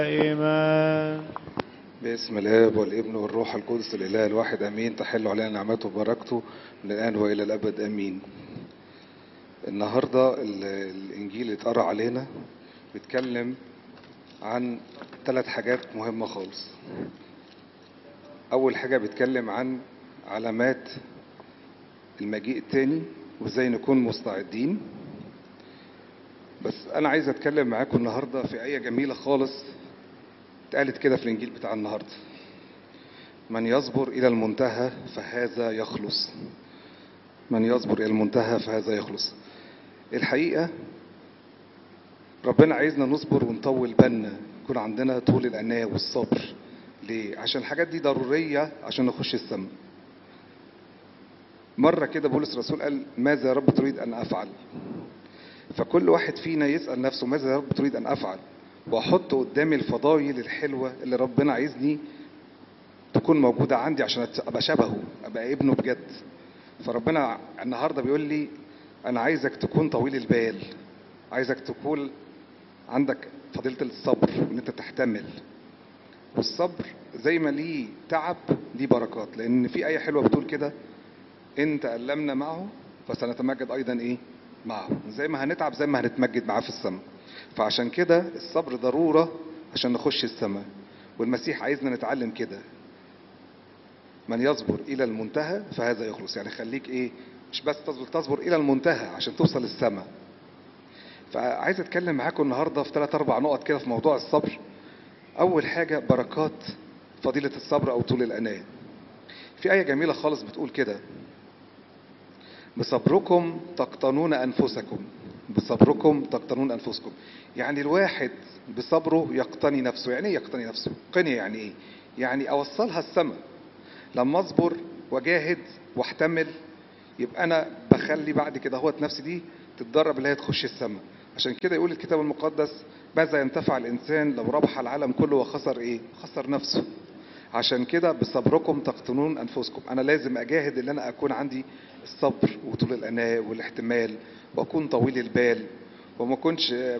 دائما باسم الاب والابن والروح القدس الاله الواحد امين تحل علينا نعمته وبركته من الان والى الابد امين النهارده ال- الانجيل اللي اتقرا علينا بيتكلم عن ثلاث حاجات مهمه خالص اول حاجه بيتكلم عن علامات المجيء التاني وازاي نكون مستعدين بس انا عايز اتكلم معاكم النهارده في ايه جميله خالص اتقالت كده في الانجيل بتاع النهارده من يصبر الى المنتهى فهذا يخلص من يصبر الى المنتهى فهذا يخلص الحقيقه ربنا عايزنا نصبر ونطول بالنا يكون عندنا طول الاناه والصبر ليه عشان الحاجات دي ضروريه عشان نخش السماء مره كده بولس الرسول قال ماذا يا رب تريد ان افعل فكل واحد فينا يسال نفسه ماذا يا رب تريد ان افعل واحط قدامي الفضايل الحلوه اللي ربنا عايزني تكون موجوده عندي عشان أت- ابقى شبهه ابقى ابنه بجد فربنا النهارده بيقول لي انا عايزك تكون طويل البال عايزك تكون عندك فضيله الصبر ان انت تحتمل والصبر زي ما ليه تعب ليه بركات لان في ايه حلوه بتقول كده ان تألمنا معه فسنتمجد ايضا ايه معه زي ما هنتعب زي ما هنتمجد معاه في السماء فعشان كده الصبر ضرورة عشان نخش السماء والمسيح عايزنا نتعلم كده من يصبر إلى المنتهى فهذا يخلص يعني خليك إيه مش بس تصبر تصبر إلى المنتهى عشان توصل السماء فعايز أتكلم معاكم النهاردة في ثلاث أربع نقط كده في موضوع الصبر أول حاجة بركات فضيلة الصبر أو طول الأناة في آية جميلة خالص بتقول كده بصبركم تقتنون أنفسكم بصبركم تقتنون أنفسكم يعني الواحد بصبره يقتني نفسه يعني ايه يقتني نفسه قني يعني ايه يعني أوصلها السماء لما أصبر وجاهد واحتمل يبقى أنا بخلي بعد كده هوت نفسي دي تتدرب اللي هي تخش السماء عشان كده يقول الكتاب المقدس ماذا ينتفع الإنسان لو ربح العالم كله وخسر إيه خسر نفسه عشان كده بصبركم تقتنون انفسكم انا لازم اجاهد ان انا اكون عندي الصبر وطول الاناه والاحتمال واكون طويل البال وما اكونش